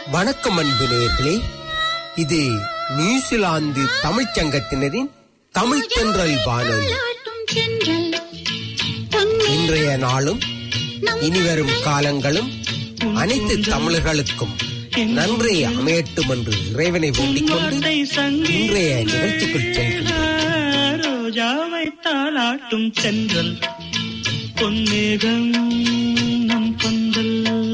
வணக்கம் அன்பு நேயர்களே இது நியூசிலாந்து தமிழ்ச் சங்கத்தினரின் தமிழ் தென்றல் வானொலி இன்றைய நாளும் இனிவரும் காலங்களும் அனைத்து தமிழர்களுக்கும் நன்றி அமையட்டும் என்று இறைவனை வேண்டிக் கொண்டு இன்றைய நிகழ்ச்சிக்குள் செல்கின்றோம் ரோஜாவை தாளாட்டும் சென்றல் பொன்னேகம் நம் கொந்தல்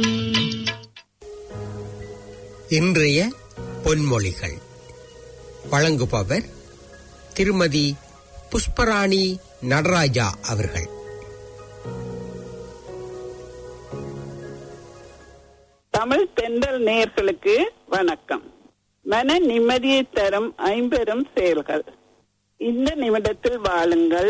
இன்றைய பொன்மொழிகள் வழங்குபவர் திருமதி புஷ்பராணி நடராஜா அவர்கள் தமிழ் தென்றல் நேயர்களுக்கு வணக்கம் மன நிம்மதியை தரும் ஐம்பெரும் செயல்கள் இந்த நிமிடத்தில் வாழுங்கள்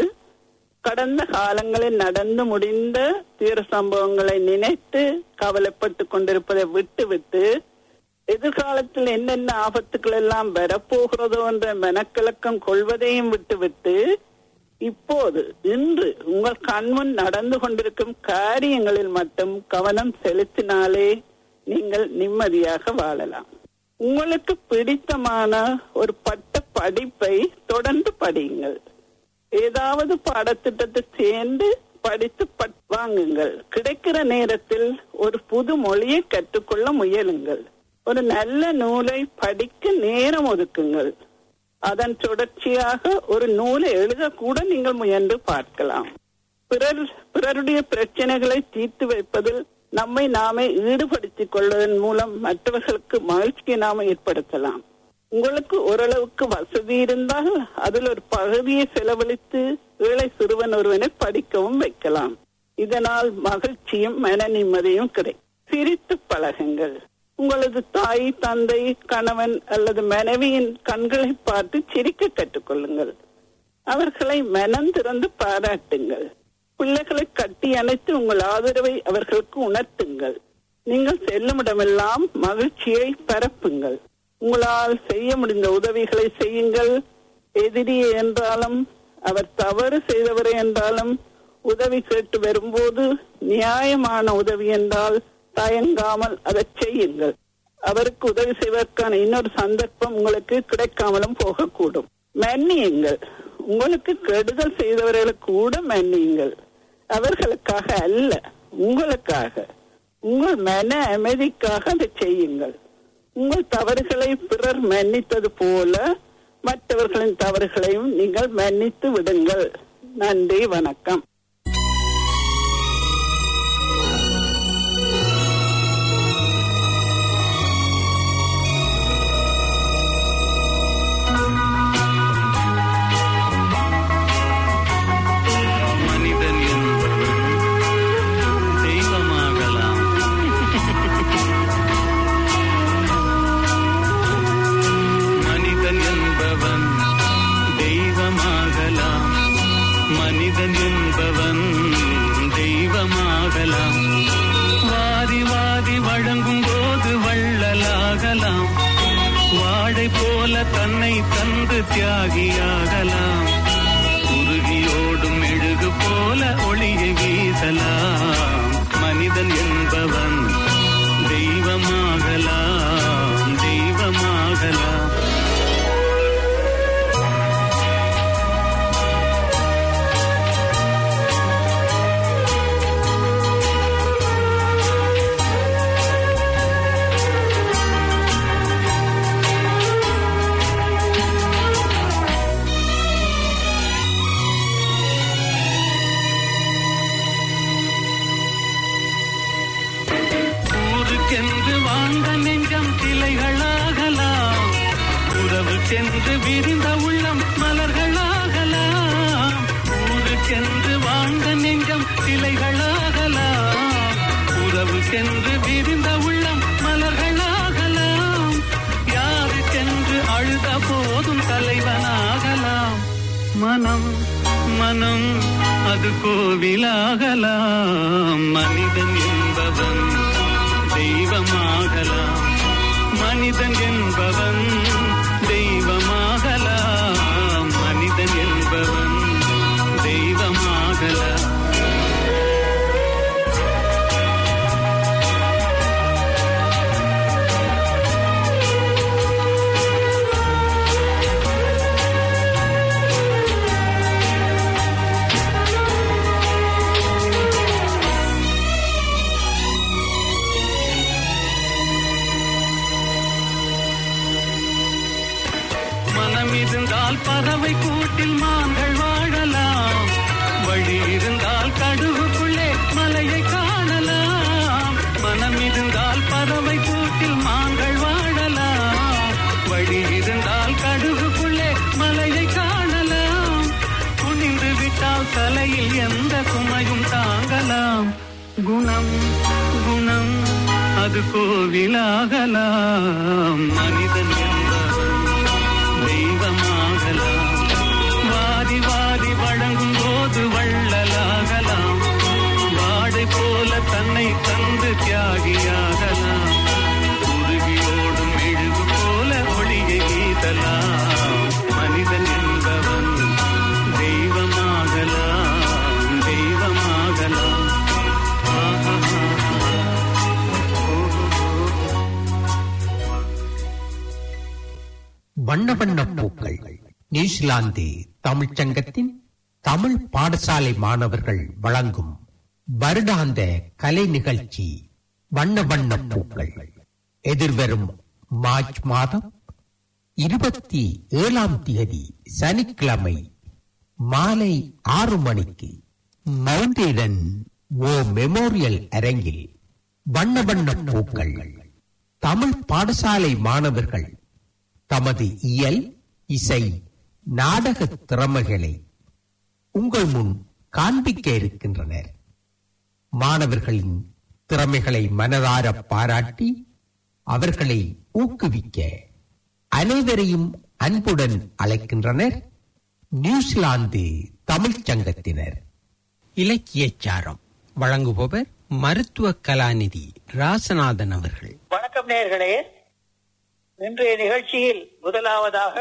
கடந்த காலங்களில் நடந்து முடிந்த தீர சம்பவங்களை நினைத்து கவலைப்பட்டு கொண்டிருப்பதை விட்டுவிட்டு எதிர்காலத்தில் என்னென்ன ஆபத்துக்கள் எல்லாம் வரப்போகிறதோ என்ற மனக்கலக்கம் கொள்வதையும் விட்டுவிட்டு இப்போது இன்று உங்கள் கண்முன் நடந்து கொண்டிருக்கும் காரியங்களில் மட்டும் கவனம் செலுத்தினாலே நீங்கள் நிம்மதியாக வாழலாம் உங்களுக்கு பிடித்தமான ஒரு பட்ட படிப்பை தொடர்ந்து படியுங்கள் ஏதாவது பாடத்திட்டத்தை சேர்ந்து படித்து பட்- வாங்குங்கள் கிடைக்கிற நேரத்தில் ஒரு புது மொழியை கற்றுக்கொள்ள முயலுங்கள் ஒரு நல்ல நூலை படிக்க நேரம் ஒதுக்குங்கள் அதன் தொடர்ச்சியாக ஒரு நூலை எழுத கூட நீங்கள் முயன்று பார்க்கலாம் பிறர் பிறருடைய பிரச்சனைகளை தீர்த்து வைப்பதில் நம்மை நாமே ஈடுபடுத்திக் கொள்வதன் மூலம் மற்றவர்களுக்கு மகிழ்ச்சியை நாம ஏற்படுத்தலாம் உங்களுக்கு ஓரளவுக்கு வசதி இருந்தால் அதில் ஒரு பகுதியை செலவழித்து ஏழை சிறுவன் ஒருவனை படிக்கவும் வைக்கலாம் இதனால் மகிழ்ச்சியும் மன நிம்மதியும் கிடைக்கும் சிரித்து பழகுங்கள் உங்களது தாய் தந்தை கணவன் அல்லது மனைவியின் கண்களை பார்த்து சிரிக்க கற்றுக்கொள்ளுங்கள் அவர்களை மனம் திறந்து பாராட்டுங்கள் பிள்ளைகளை கட்டி அணைத்து உங்கள் ஆதரவை அவர்களுக்கு உணர்த்துங்கள் நீங்கள் செல்லுமிடமெல்லாம் மகிழ்ச்சியை பரப்புங்கள் உங்களால் செய்ய முடிந்த உதவிகளை செய்யுங்கள் எதிரி என்றாலும் அவர் தவறு செய்தவரை என்றாலும் உதவி கேட்டு வரும்போது நியாயமான உதவி என்றால் தயங்காமல் அதை செய்யுங்கள் அவருக்கு உதவி செய்வதற்கான இன்னொரு சந்தர்ப்பம் உங்களுக்கு கிடைக்காமலும் போகக்கூடும் மன்னியுங்கள் உங்களுக்கு கெடுதல் செய்தவர்களுக்கு கூட மன்னியுங்கள் அவர்களுக்காக அல்ல உங்களுக்காக உங்கள் மன அமைதிக்காக அதை செய்யுங்கள் உங்கள் தவறுகளை பிறர் மன்னித்தது போல மற்றவர்களின் தவறுகளையும் நீங்கள் மன்னித்து விடுங்கள் நன்றி வணக்கம் மனிதன் என்பவன் தெய்வமாகலாம் மனிதன் என்பவன் தெய்வமாகலாம் மனிதன் என்பவன் தெய்வமாகலாம் வாரி வாரி வழங்கும் போது வள்ளலாகலாம் வாழை போல தன்னை தந்து தியாகியாகலாம் உருகியோடும் மெழுகு போல ஒளியை வீசலாம் மனிதன் என்பவன் தெய்வமாகலாம் தெய்வமாகலாம் ஊருக்கென்று வாழ்ந்த நெஞ்சம் கிளைகளாகலாம் உறவுக்கென்று விரிந்த உள்ளம் மலர்களாகலாம் ஊருக்கென்று வாழ்ந்த நெஞ்சம் கிளைகளாகலாம் உறவுக்கென்று விரிந்த உள்ளம் மலர்களாகலாம் யாருக்கென்று அழுத போதும் தலைவனாகலாம் மனம் மனம் அது கோவிலாகலாம் மனிதன் என்பவன் தெய்வமாகலாம் மனிதன் என்பவன் தெய்வமாகலாம் மனிதன் என்பவன் தெய்வமாகலாம் இருந்தால் பறவை கூட்டில் மான்கள் வாழலாம் வழி இருந்தால் கடுகுக்குள்ளே மலையை காணலாம் மனம் இருந்தால் பறவை கூட்டில் மான்கள் வாழலாம் வழி இருந்தால் கடுகுக்குள்ளே மலையை காணலாம் குனிந்து விட்டால் தலையில் எந்த சுமையும் தாங்கலாம் குணம் குணம் அது கோவிலாகலாம் மனிதன் என்பவன் தெய்வமாகலாம் வாரி வாரி வழங்கும் போது வள்ளலாகலாம் வாடை போல தன்னை தந்து தியாகியாகலாம் உருகியோடும் மெழுகு போல ஒளியை வீசலாம் மனிதன் என்பவன் தெய்வமாகலாம் தெய்வமாகலாம் ஆஹா வண்ண வண்ண பூக்கள் நியூசிலாந்து தமிழ்ச் சங்கத்தின் தமிழ் பாடசாலை மாணவர்கள் வழங்கும் வருடாந்த கலை நிகழ்ச்சி வண்ண வண்ண பூக்கள் எதிர்வரும் மார்ச் மாதம் இருபத்தி ஏழாம் தேதி சனிக்கிழமை மாலை ஆறு மணிக்கு மவுண்டேடன் ஓ மெமோரியல் அரங்கில் வண்ண வண்ண பூக்கள் தமிழ் பாடசாலை மாணவர்கள் தமது இயல் இசை நாடக திறமைகளை உங்கள் முன் காண்பிக்க இருக்கின்றனர் மாணவர்களின் திறமைகளை மனதார பாராட்டி அவர்களை ஊக்குவிக்க அனைவரையும் அன்புடன் அழைக்கின்றனர் நியூசிலாந்து தமிழ்ச் சங்கத்தினர் இலக்கியச்சாரம் வழங்குபவர் மருத்துவ கலாநிதி ராசநாதன் அவர்கள் வணக்கம் நேயர்களே இன்றைய நிகழ்ச்சியில் முதலாவதாக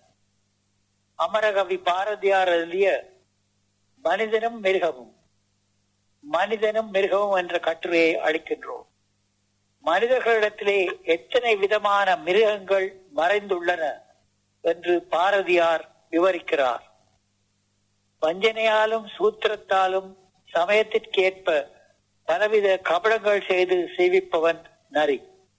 அமரகவி பாரதியார் எழுதிய மனிதனும் மிருகமும் மனிதனும் மிருகமும் என்ற கட்டுரையை அளிக்கின்றோம் மனிதர்களிடத்திலே எத்தனை விதமான மிருகங்கள் மறைந்துள்ளன என்று பாரதியார் விவரிக்கிறார் வஞ்சனையாலும் சூத்திரத்தாலும் சமயத்திற்கேற்ப பலவித கபடங்கள் செய்து சேவிப்பவன் நரி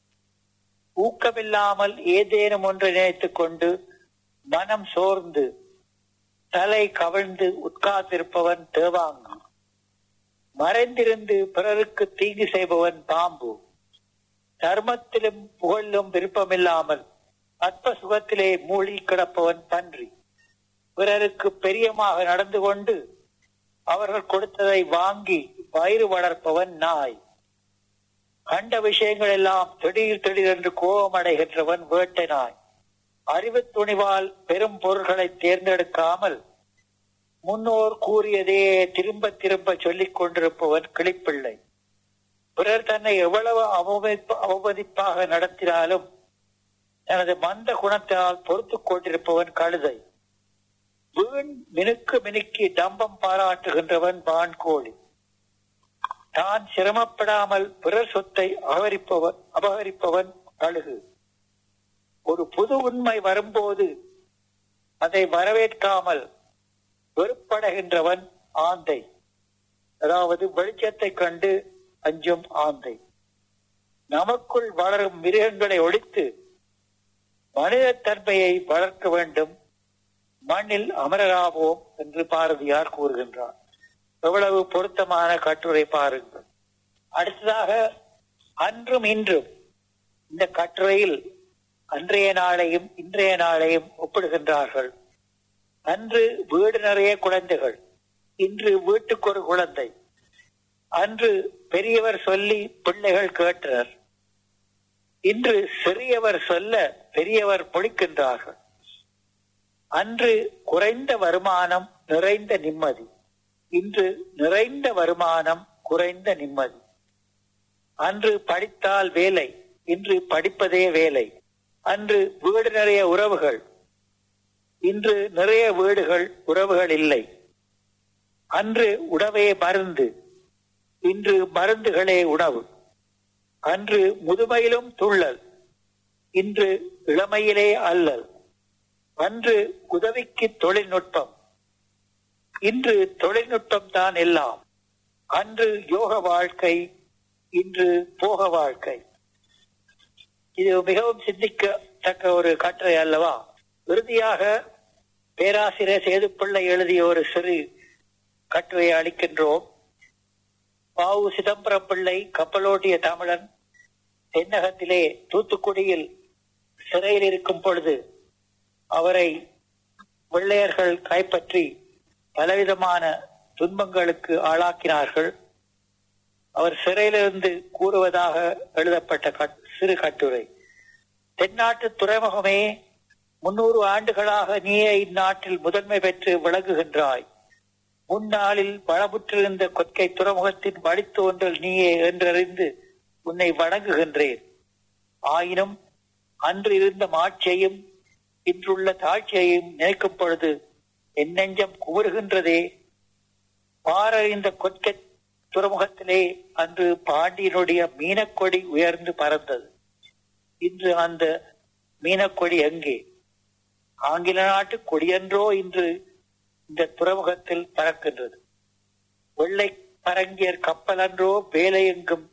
ஊக்கமில்லாமல் ஏதேனும் ஒன்றை நினைத்துக் கொண்டு மனம் சோர்ந்து தலை கவிழ்ந்து உட்கார்ந்திருப்பவன் தேவாங்கு மறைந்திருந்து பிறருக்கு தீங்கு செய்பவன் பாம்பு தர்மத்திலும் புகழிலும் விருப்பமில்லாமல் அற்ப சுகத்திலே மூழ்கி கிடப்பவன் பன்றி பிறருக்கு பெரியமாக நடந்து கொண்டு அவர்கள் கொடுத்ததை வாங்கி வயிறு வளர்ப்பவன் நாய் கண்ட விஷயங்கள் எல்லாம் திடீர் திடீரென்று கோபமடைகின்றவன் வேட்டை நாய் அறிவு துணிவால் பெரும் பொருள்களை தேர்ந்தெடுக்காமல் முன்னோர் கூறியதே திரும்ப திரும்ப சொல்லிக் கொண்டிருப்பவன் கிளிப்பிள்ளை பிறர் தன்னை எவ்வளவு அவமதிப்பு அவமதிப்பாக நடத்தினாலும் தனது மந்த குணத்தால் பொறுத்துக் கொண்டிருப்பவன் கழுதை வீண் மினுக்கு மினுக்கி டம்பம் பாராட்டுகின்றவன் வான்கோழி தான் சிரமப்படாமல் பிறர் சொத்தை அபகரிப்பவன் அபகரிப்பவன் கழுகு ஒரு புது உண்மை வரும்போது அதை வரவேற்காமல் வெறுப்படைகின்றவன் ஆந்தை அதாவது வெளிச்சத்தை கண்டு அஞ்சும் ஆந்தை நமக்குள் வளரும் மிருகங்களை ஒழித்து மனித தன்மையை வளர்க்க வேண்டும் மண்ணில் அமரராவோம் என்று பாரதியார் கூறுகின்றார் எவ்வளவு பொருத்தமான கட்டுரை பாருங்கள் அடுத்ததாக அன்றும் இன்றும் இந்த கட்டுரையில் அன்றைய நாளையும் இன்றைய நாளையும் ஒப்பிடுகின்றார்கள் அன்று வீடு நிறைய குழந்தைகள் இன்று வீட்டுக்கு ஒரு குழந்தை அன்று பெரியவர் சொல்லி பிள்ளைகள் கேட்டனர் இன்று சிறியவர் சொல்ல பெரியவர் பொழிக்கின்றார்கள் அன்று குறைந்த வருமானம் நிறைந்த நிம்மதி இன்று நிறைந்த வருமானம் குறைந்த நிம்மதி அன்று படித்தால் வேலை இன்று படிப்பதே வேலை அன்று வீடு நிறைய உறவுகள் இன்று நிறைய வீடுகள் உறவுகள் இல்லை அன்று உணவே மருந்து இன்று மருந்துகளே உணவு அன்று முதுமையிலும் துள்ளல் இன்று இளமையிலே அல்லல் அன்று உதவிக்கு தொழில்நுட்பம் இன்று தொழில்நுட்பம் தான் எல்லாம் அன்று யோக வாழ்க்கை இன்று போக வாழ்க்கை இது மிகவும் சிந்திக்கத்தக்க ஒரு கட்டுரை அல்லவா இறுதியாக பேராசிரியர் சேதுப்பிள்ளை எழுதிய ஒரு சிறு கட்டுரையை அளிக்கின்றோம் பாவு சிதம்பரம் பிள்ளை கப்பலோட்டிய தமிழன் தென்னகத்திலே தூத்துக்குடியில் சிறையில் இருக்கும் பொழுது அவரை வெள்ளையர்கள் கைப்பற்றி பலவிதமான துன்பங்களுக்கு ஆளாக்கினார்கள் அவர் சிறையிலிருந்து கூறுவதாக எழுதப்பட்ட கட்- சிறு கட்டுரை தென்னாட்டு துறைமுகமே முன்னூறு ஆண்டுகளாக நீயே இந்நாட்டில் முதன்மை பெற்று விளங்குகின்றாய் முன்னாளில் வளமுற்றிருந்த கொற்கை துறைமுகத்தின் வழித்தோன்றல் நீயே என்றறிந்து உன்னை வணங்குகின்றேன் ஆயினும் அன்று இருந்த மாட்சியையும் இன்றுள்ள தாட்சியையும் நினைக்கும் பொழுது என் நெஞ்சம் குமுறுகின்றதே பாரறிந்த கொற்கை துறைமுகத்திலே அன்று பாண்டியனுடைய மீனக்கொடி உயர்ந்து பறந்தது இன்று அந்த மீனக்கொடி எங்கே ஆங்கில நாட்டு கொடியன்றோ இன்று இந்த துறைமுகத்தில் பறக்கின்றது வெள்ளை பரங்கியர் கப்பல் அன்றோ வேலை எங்கும்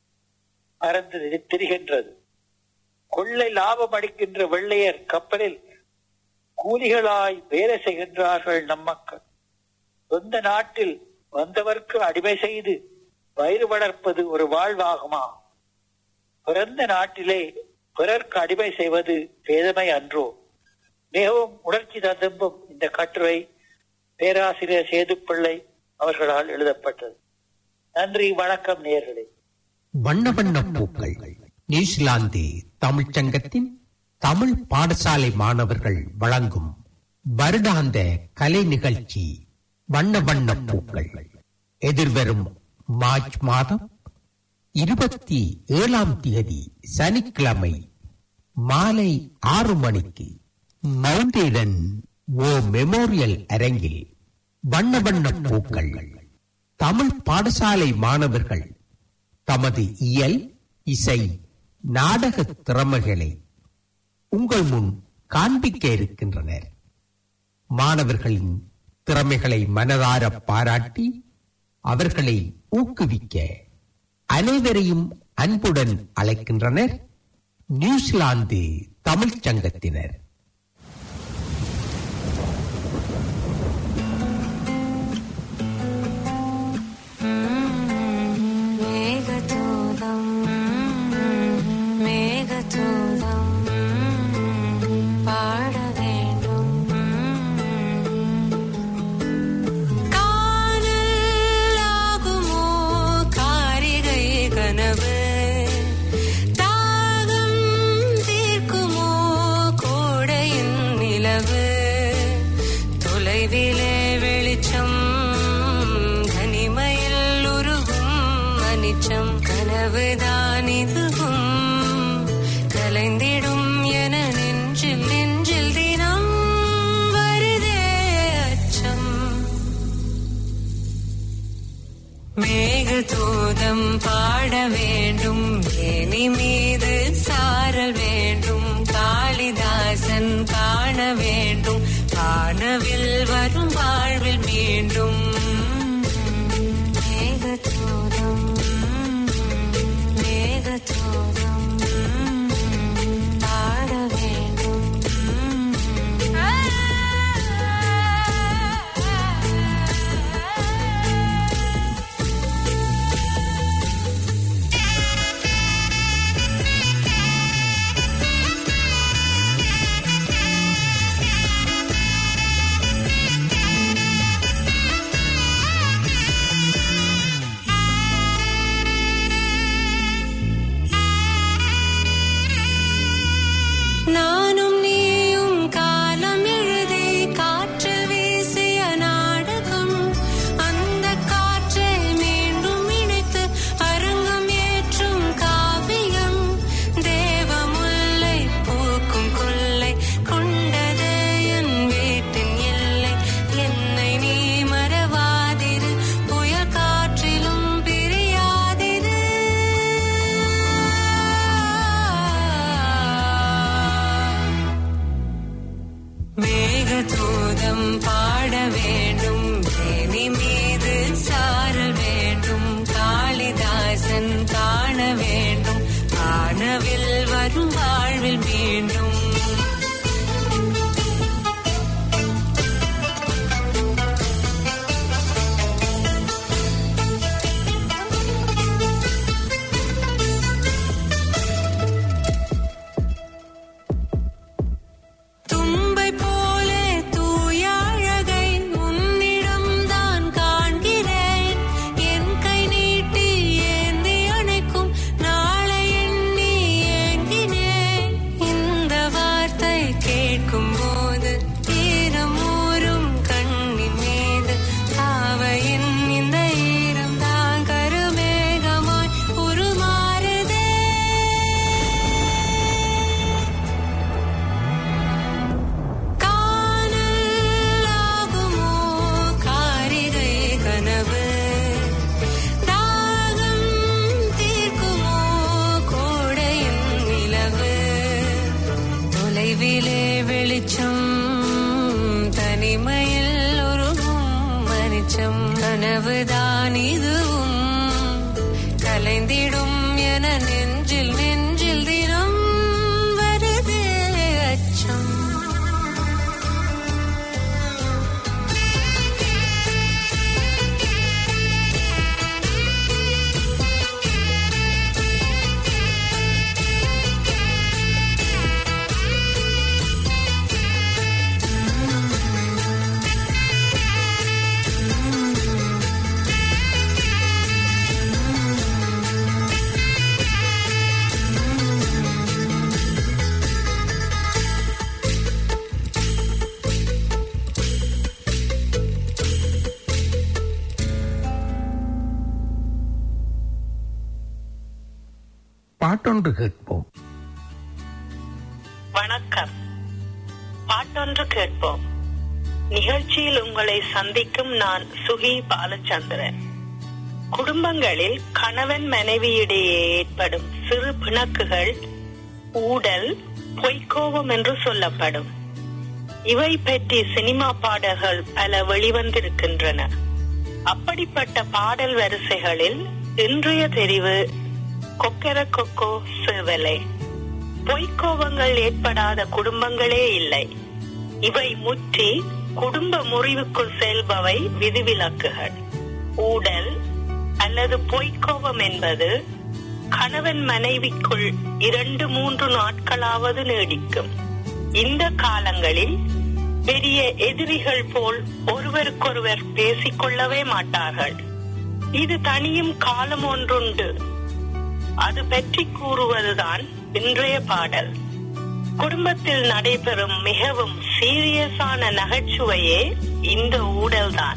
பறந்து திரிகின்றது கொள்ளை லாபம் அடிக்கின்ற வெள்ளையர் கப்பலில் கூலிகளாய் வேலை செய்கின்றார்கள் நம் மக்கள் சொந்த நாட்டில் வந்தவர்க்கு அடிமை செய்து வயிறு வளர்ப்பது ஒரு வாழ்வாகுமா பிறந்த நாட்டிலே பிறர்க்கு அடிமை செய்வது பேதமை அன்றோ மிகவும் உணர்ச்சி ததும்பும் இந்த கட்டுரை பேராசிரியர் சேதுப்பிள்ளை அவர்களால் எழுதப்பட்டது நன்றி வணக்கம் நேர்களே வண்ண வண்ண பூக்கள் நியூசிலாந்து தமிழ்ச் சங்கத்தின் தமிழ் பாடசாலை மாணவர்கள் வழங்கும் வருடாந்த கலை நிகழ்ச்சி வண்ண வண்ண பூக்கள் எதிர்வரும் மார்ச் மாதம் இருபத்தி ஏழாம் தேதி சனிக்கிழமை மாலை ஆறு மணிக்கு மவுண்டேடன் ஓ மெமோரியல் அரங்கில் வண்ண வண்ண பூக்கள் தமிழ் பாடசாலை மாணவர்கள் தமது இயல் இசை நாடக திறமைகளை உங்கள் முன் காண்பிக்க இருக்கின்றனர் மாணவர்களின் திறமைகளை மனதார பாராட்டி அவர்களை ஊக்குவிக்க அனைவரையும் அன்புடன் அழைக்கின்றனர் நியூசிலாந்து தமிழ்ச் சங்கத்தினர் மேகதூதம் மேகதூதம் பாட வேண்டும் காணலாகுமோ காரிகை கனவு தாகம் தீர்க்குமோ கோடையின் நிலவு தொலைவிலே வெளிச்சம் தனிமையில் உருகும் அனிச்சம் கனவுதான் இதுவும் கலைந்திடும் என நெஞ்சில் நெஞ்சில் தினம் வருதே அச்சம் மேகதூதம் பாட வேண்டும் ஏனி மீது சாரல் வேண்டும் காளிதாசன் காண வேண்டும் காணவில் வரும் வாழ்வில் மீண்டும் மேகதூதம் மேகதூதம் பாட வேண்டும் நானும் நீயும் காலம் எழுதி காற்று வீசிய நாடகம் அந்த காற்றை மீண்டும் இணைத்து அரங்கம் ஏற்றும் காவியம் தேவமுல்லை பூக்கும் கொல்லை கொண்டது என் வீட்டின் எல்லை என்னை நீ மறவாதிரு புயல் காற்றிலும் பிரியாதிரு மேகதூதம் பாட வேண்டும் தேனி மீது சாரல் வேண்டும் காளிதாசன் காண வேண்டும் காணவில் வரும் வாழ்வில் மீண்டும் இரவிலே வெளிச்சம் தனிமையில் உருகும் மனிச்சம் கனவுதான் இதுவும் கலைந்திடும் என நெஞ்சில் நெஞ்சில் தினம் வருதே அச்சம் பாட்டொன்று கேட்போம் வணக்கம் பாட்டொன்று கேட்போம் நிகழ்ச்சியில் உங்களை சந்திக்கும் நான் சுகி பாலச்சந்திரன் குடும்பங்களில் கணவன் மனைவியிடையே ஏற்படும் சிறு பிணக்குகள் ஊடல் பொய்க்கோபம் என்று சொல்லப்படும் இவை பற்றி சினிமா பாடல்கள் பல வெளிவந்திருக்கின்றன அப்படிப்பட்ட பாடல் வரிசைகளில் இன்றைய தெரிவு கொக்கர கொக்கோ சேவலை பொய்க்கோபங்கள் ஏற்படாத குடும்பங்களே இல்லை இவை முற்றி குடும்ப முறிவுக்குள் செல்பவை விதிவிலக்குகள் ஊடல் அல்லது பொய்க்கோபம் என்பது கணவன் மனைவிக்குள் இரண்டு மூன்று நாட்களாவது நீடிக்கும் இந்த காலங்களில் பெரிய எதிரிகள் போல் ஒருவருக்கொருவர் பேசிக்கொள்ளவே மாட்டார்கள் இது தனியும் காலம் ஒன்றுண்டு அது பற்றி கூறுவதுதான் இன்றைய பாடல் குடும்பத்தில் நடைபெறும் மிகவும் சீரியஸான நகைச்சுவையே இந்த ஊடல்தான்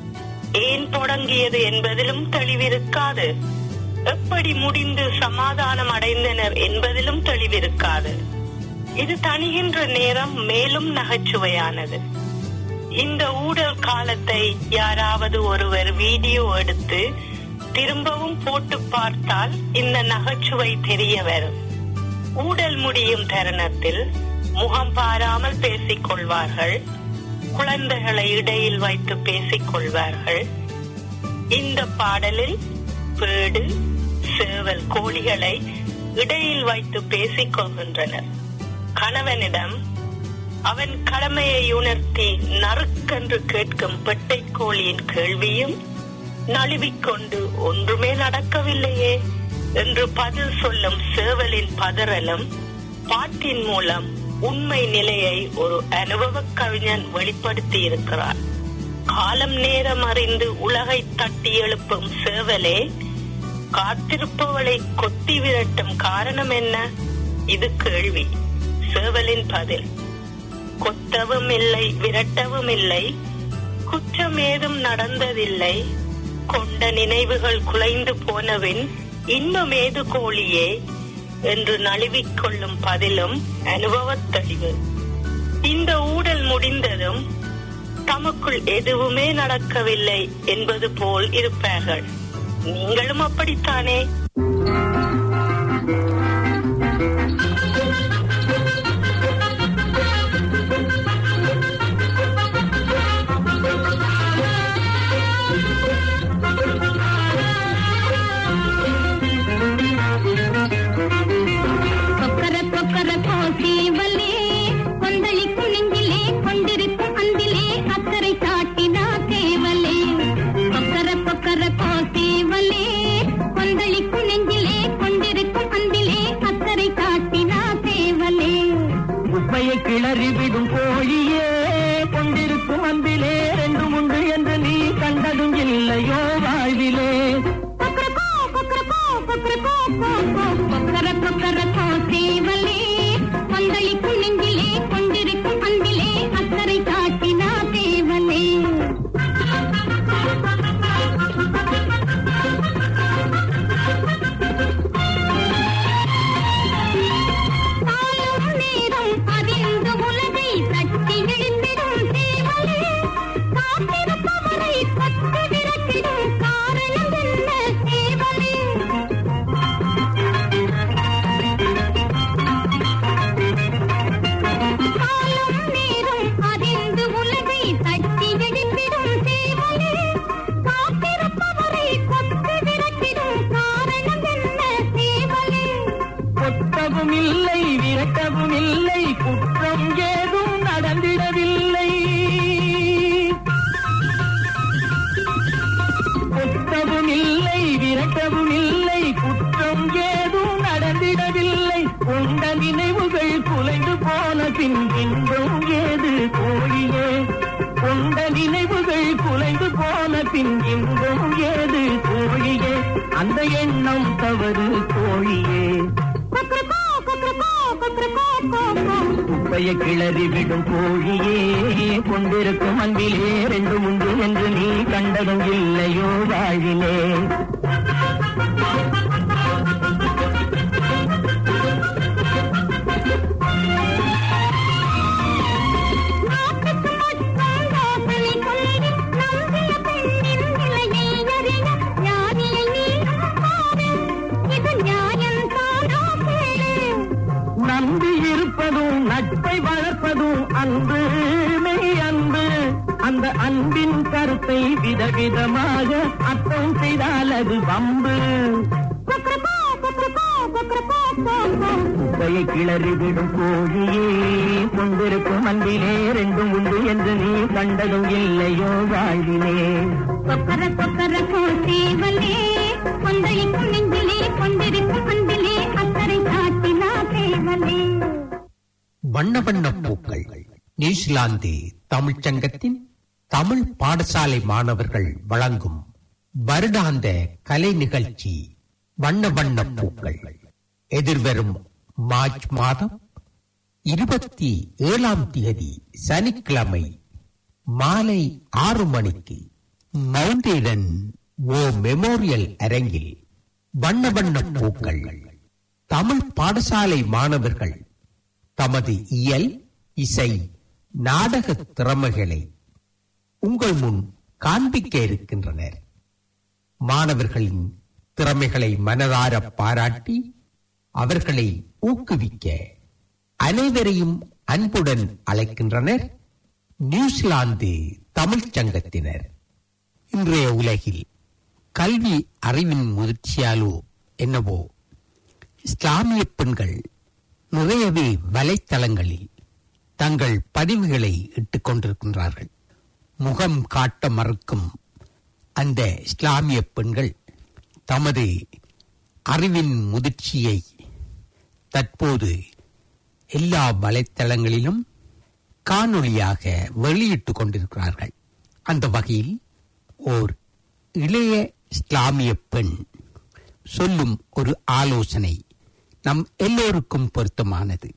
ஏன் தொடங்கியது என்பதிலும் தெளிவிருக்காது எப்படி முடிந்து சமாதானம் அடைந்தனர் என்பதிலும் தெளிவிருக்காது இது தணிகின்ற நேரம் மேலும் நகைச்சுவையானது இந்த ஊழல் காலத்தை யாராவது ஒருவர் வீடியோ எடுத்து திரும்பவும் போட்டு பார்த்தால் இந்த நகைச்சுவை தெரிய வரும் ஊடல் முடியும் தருணத்தில் முகம் பாராமல் பேசிக் கொள்வார்கள் குழந்தைகளை இடையில் வைத்து பேசிக் கொள்வார்கள் இந்த பாடலில் பேடு சேவல் கோழிகளை இடையில் வைத்து பேசிக் கொள்கின்றனர் கணவனிடம் அவன் கடமையை உணர்த்தி நறுக்கென்று கேட்கும் பெட்டை கோழியின் கேள்வியும் நழுவிக்கொண்டு ஒன்றுமே நடக்கவில்லையே என்று பதில் சொல்லும் சேவலின் பதறலும் பாட்டின் மூலம் உண்மை நிலையை ஒரு அனுபவ கவிஞன் வெளிப்படுத்தி இருக்கிறார் காலம் நேரம் அறிந்து உலகை தட்டி எழுப்பும் சேவலே காத்திருப்பவளை கொத்தி விரட்டும் காரணம் என்ன இது கேள்வி சேவலின் பதில் கொத்தவும் இல்லை விரட்டவும் இல்லை குற்றம் ஏதும் நடந்ததில்லை கொண்ட நினைவுகள் குலைந்து போனவின் இன்பமேது கோழியே என்று நழுவிக் கொள்ளும் பதிலும் அனுபவத் தெளிவு இந்த ஊடல் முடிந்ததும் தமக்குள் எதுவுமே நடக்கவில்லை என்பது போல் இருப்பார்கள் நீங்களும் அப்படித்தானே கொக்கர கொக்கர கோசேவலே கொந்தளிக்கும் நெஞ்சிலே கொண்டிருக்கும் அந்திலே அக்கறை காட்டினா தேவலே கொக்கர கொக்கர கோசேவலே கொந்தளிக்கும் நெஞ்சிலே கொண்டிருக்கும் அந்திலே அக்கறை காட்டினா தேவலே இல்லை விரட்டவும் இல்லை குற்றம் ஏதும் நடந்திடவில்லை கொத்தவும் இல்லை விரட்டவும் இல்லை குற்றம் ஏதும் நடந்திடவில்லை கொண்ட நினைவுகள் குலைந்து போன பின் இன்பம் ஏது கோழியே கொண்ட நினைவுகள் குலைந்து போன பின் இன்பம் ஏது கோழியே அந்த எண்ணம் தவறு கோழியே குப்பையை கிளறி விடும் கோழியே கொண்டிருக்கும் அன்பிலே ரெண்டு உண்டு என்று நீ கண்டதும் இல்லையோ வாழிலே நம்பி இருப்பதும் நட்பை வளர்ப்பதும் அன்பு மெய் அன்பு அந்த அன்பின் கருத்தை விதவிதமாக அர்த்தம் செய்தால் அது வம்பு குப்பையை கிளறி விடும் கோழியே கொண்டிருக்கும் அன்பிலே ரெண்டும் உண்டு என்று நீ கண்டதும் இல்லையோ வாழ்விலே கொக்கர கொக்கர கோசேவலே கொந்தளிக்கும் நெஞ்சிலே கொண்டிருக்கும் அன்பிலே அக்கறை காட்டினா தேவலே வண்ண வண்ண பூக்கள் நியூசிலாந்து தமிழ்ச் சங்கத்தின் தமிழ் பாடசாலை மாணவர்கள் வழங்கும் வருடாந்த கலை நிகழ்ச்சி வண்ண வண்ண பூக்கள் எதிர்வரும் மார்ச் மாதம் இருபத்தி ஏழாம் தேதி சனிக்கிழமை மாலை ஆறு மணிக்கு மவுண்டேடன் ஓ மெமோரியல் அரங்கில் வண்ண வண்ண பூக்கள் தமிழ் பாடசாலை மாணவர்கள் தமது இயல் இசை நாடக திறமைகளை உங்கள் முன் காண்பிக்க இருக்கின்றனர் மாணவர்களின் திறமைகளை மனதார பாராட்டி அவர்களை ஊக்குவிக்க அனைவரையும் அன்புடன் அழைக்கின்றனர் நியூசிலாந்து தமிழ்ச் சங்கத்தினர் இன்றைய உலகில் கல்வி அறிவின் முதிர்ச்சியாலோ என்னவோ இஸ்லாமிய பெண்கள் நிறையவே வலைத்தளங்களில் தங்கள் பதிவுகளை இட்டுக் கொண்டிருக்கின்றார்கள் முகம் காட்ட மறுக்கும் அந்த இஸ்லாமிய பெண்கள் தமது அறிவின் முதிர்ச்சியை தற்போது எல்லா வலைத்தளங்களிலும் காணொளியாக வெளியிட்டுக் கொண்டிருக்கிறார்கள் அந்த வகையில் ஓர் இளைய இஸ்லாமிய பெண் சொல்லும் ஒரு ஆலோசனை நம் எல்லோருக்கும் பொருத்தமானது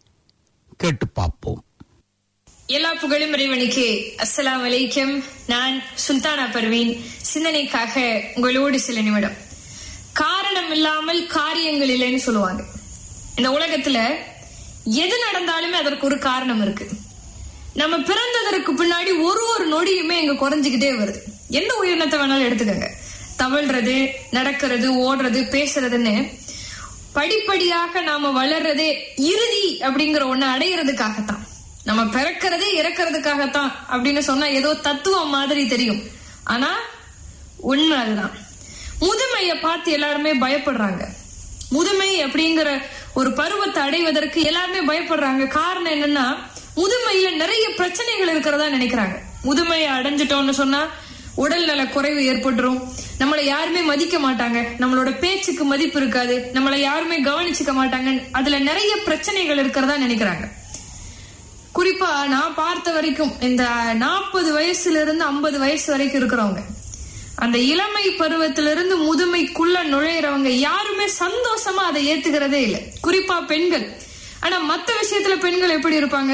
கேட்டு பார்ப்போம் எல்லா புகழும் இறைவனுக்கு அஸ்ஸலாமு அலைக்கும் நான் சுல்தானா பர்வீன் சிந்தனைக்காக உங்களோடு சில நிமிடம் காரணம் இல்லாமல் காரியங்கள் இல்லைன்னு சொல்லுவாங்க இந்த உலகத்துல எது நடந்தாலுமே அதற்கு ஒரு காரணம் இருக்கு நம்ம பிறந்ததற்கு பின்னாடி ஒரு ஒரு நொடியுமே இங்க குறைஞ்சுக்கிட்டே வருது எந்த உயிரினத்தை வேணாலும் எடுத்துக்கோங்க தவழ்றது நடக்கிறது ஓடுறது பேசுறதுன்னு படிப்படியாக நாம வளர்றதே இறுதி அப்படிங்கிற ஒண்ணு அடையிறதுக்காகத்தான் நம்ம பிறக்கிறதே இறக்கிறதுக்காகத்தான் அப்படின்னு சொன்னா ஏதோ தத்துவம் மாதிரி தெரியும் ஆனா உண்மை அதுதான் முதுமையை பார்த்து எல்லாருமே பயப்படுறாங்க முதுமை அப்படிங்கிற ஒரு பருவத்தை அடைவதற்கு எல்லாருமே பயப்படுறாங்க காரணம் என்னன்னா முதுமையில நிறைய பிரச்சனைகள் இருக்கிறதா நினைக்கிறாங்க முதுமையை அடைஞ்சிட்டோம்னு சொன்னா உடல் நல குறைவு ஏற்பட்டுரும் நம்மளை யாருமே மதிக்க மாட்டாங்க நம்மளோட பேச்சுக்கு மதிப்பு இருக்காது நம்மளை யாருமே கவனிச்சுக்க மாட்டாங்க அதுல நிறைய பிரச்சனைகள் இருக்கிறதா நினைக்கிறாங்க குறிப்பா நான் பார்த்த வரைக்கும் இந்த நாற்பது வயசுல இருந்து ஐம்பது வயசு வரைக்கும் இருக்கிறவங்க அந்த இளமை பருவத்திலிருந்து முதுமைக்குள்ள நுழையிறவங்க யாருமே சந்தோஷமா அதை ஏத்துக்கிறதே இல்லை குறிப்பா பெண்கள் ஆனா மத்த விஷயத்துல பெண்கள் எப்படி இருப்பாங்க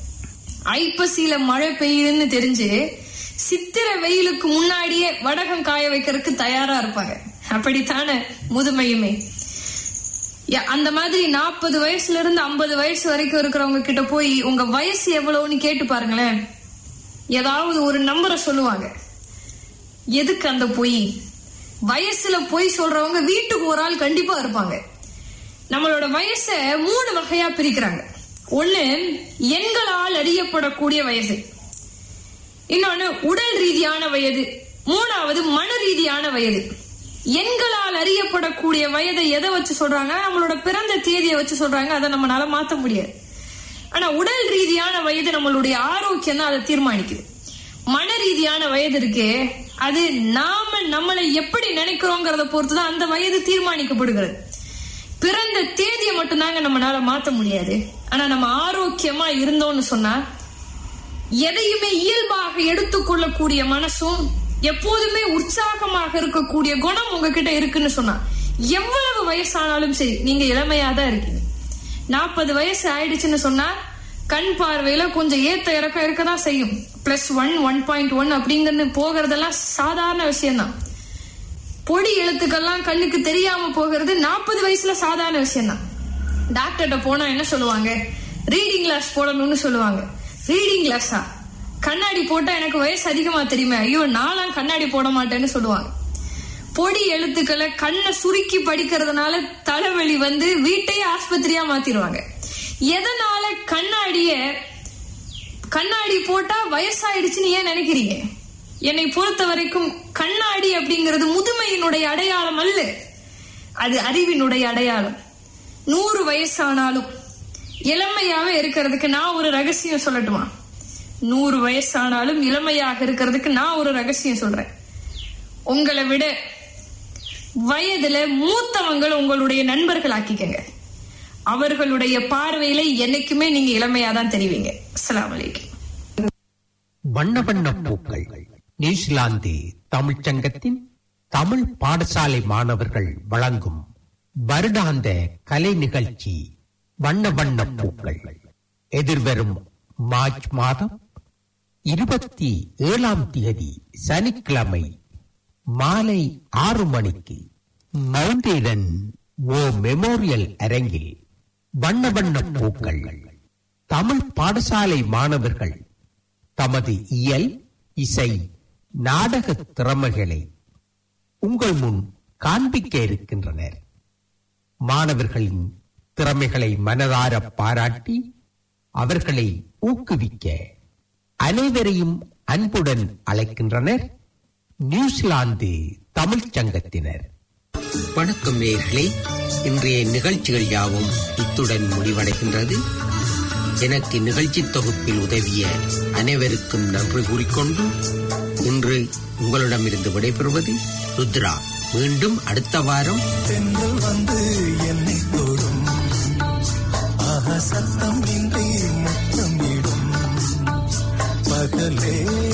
ஐப்பசியில மழை பெய்யுதுன்னு தெரிஞ்சு சித்திர வெயிலுக்கு முன்னாடியே வடகம் காய வைக்கிறதுக்கு தயாரா இருப்பாங்க அப்படித்தானே முதுமையுமே யா, அந்த மாதிரி நாற்பது வயசுல இருந்து ஐம்பது வயசு வரைக்கும் இருக்கிறவங்க கிட்ட போய் உங்க வயசு எவ்வளவுன்னு கேட்டு பாருங்களேன் ஏதாவது ஒரு நம்பரை சொல்லுவாங்க எதுக்கு அந்த பொய் வயசுல பொய் சொல்றவங்க வீட்டுக்கு ஒரு ஆள் கண்டிப்பா இருப்பாங்க நம்மளோட வயசை மூணு வகையா பிரிக்கிறாங்க ஒண்ணு எண்களால் அறியப்படக்கூடிய வயது இன்னொன்னு உடல் ரீதியான வயது மூணாவது மன ரீதியான வயது எண்களால் அறியப்படக்கூடிய வயதை எதை வச்சு சொல்றாங்க நம்மளோட பிறந்த தேதியை வச்சு சொல்றாங்க அதை நம்மளால மாத்த முடியாது ஆனா உடல் ரீதியான வயது நம்மளுடைய ஆரோக்கியம் தான் அதை தீர்மானிக்குது மன ரீதியான வயது இருக்கே அது நாம நம்மளை எப்படி நினைக்கிறோங்கிறத பொறுத்து தான் அந்த வயது தீர்மானிக்கப்படுகிறது பிறந்த தேதியை மட்டும்தாங்க நம்மளால மாத்த முடியாது ஆனா நம்ம ஆரோக்கியமா இருந்தோம்னு சொன்னா எதையுமே இயல்பாக எடுத்துக்கொள்ளக்கூடிய மனசும் எப்போதுமே உற்சாகமாக இருக்கக்கூடிய குணம் உங்ககிட்ட இருக்குன்னு சொன்னா எவ்வளவு வயசானாலும் சரி நீங்க இளமையா தான் இருக்கீங்க நாற்பது வயசு ஆயிடுச்சுன்னு சொன்னா கண் பார்வையில கொஞ்சம் ஏத்த இறக்கம் இருக்கதான் செய்யும் plus one one point one அப்படிங்கிறது போகிறதெல்லாம் சாதாரண விஷயம்தான் பொடி எழுத்துக்கெல்லாம் கண்ணுக்கு தெரியாம போகிறது நாற்பது வயசுல சாதாரண விஷயம்தான் டாக்டர்கிட்ட போனா என்ன சொல்லுவாங்க ரீடிங் கிளாஸ் போடணும்னு சொல்லுவாங்க ரீடிங் கிளாஸா கண்ணாடி போட்டா எனக்கு வயசு அதிகமா தெரியுமே ஐயோ நான்லாம் கண்ணாடி போட மாட்டேன்னு சொல்லுவாங்க பொடி எழுத்துக்களை கண்ணை சுருக்கி படிக்கிறதுனால தலைவலி வந்து வீட்டையே ஆஸ்பத்திரியா மாத்திருவாங்க எதனால கண்ணாடிய கண்ணாடி போட்டா வயசாயிடுச்சுன்னு ஏன் நினைக்கிறீங்க என்னை பொறுத்த வரைக்கும் கண்ணாடி அப்படிங்கிறது முதுமையினுடைய அடையாளம் அல்ல அது அறிவினுடைய அடையாளம் நூறு வயசானாலும் இளமையாவே இருக்கிறதுக்கு நான் ஒரு ரகசியம் சொல்லட்டுமா நூறு வயசானாலும் இளமையாக இருக்கிறதுக்கு நான் ஒரு ரகசியம் சொல்றேன் உங்களை விட வயதுல மூத்தவங்கள் உங்களுடைய நண்பர்கள் ஆக்கிக்கங்க அவர்களுடைய பார்வையில என்னைக்குமே நீங்க இளமையா தான் தெரிவிங்க அஸ்ஸலாமு அலைக்கும் வண்ண வண்ண பூக்கள் நியூசிலாந்து தமிழ்ச் சங்கத்தின் தமிழ் பாடசாலை மாணவர்கள் வழங்கும் வருடாந்த கலை நிகழ்ச்சி வண்ண வண்ண பூக்கள் எதிர்வரும் மார்ச் மாதம் இருபத்தி ஏழாம் தேதி சனிக்கிழமை மாலை ஆறு மணிக்கு மவுண்டேடன் ஓ மெமோரியல் அரங்கில் வண்ண வண்ண பூக்கள் தமிழ் பாடசாலை மாணவர்கள் தமது இயல் இசை நாடக திறமைகளை உங்கள் முன் காண்பிக்க இருக்கின்றனர் மாணவர்களின் திறமைகளை மனதார பாராட்டி அவர்களை ஊக்குவிக்க அனைவரையும் அன்புடன் அழைக்கின்றனர் நியூசிலாந்து தமிழ்ச் சங்கத்தினர் வணக்கம் நேயர்களே இன்றைய நிகழ்ச்சிகள் யாவும் இத்துடன் முடிவடைகின்றது எனக்கு நிகழ்ச்சி தொகுப்பில் உதவிய அனைவருக்கும் நன்றி கூறிக்கொண்டு இன்று உங்களிடமிருந்து விடைபெறுவது ருத்ரா மீண்டும் அடுத்த வாரம் தென்றல் வந்து என்னை தொடும் ஆஹா சத்தம் இன்றி முத்தமிடும் பகலே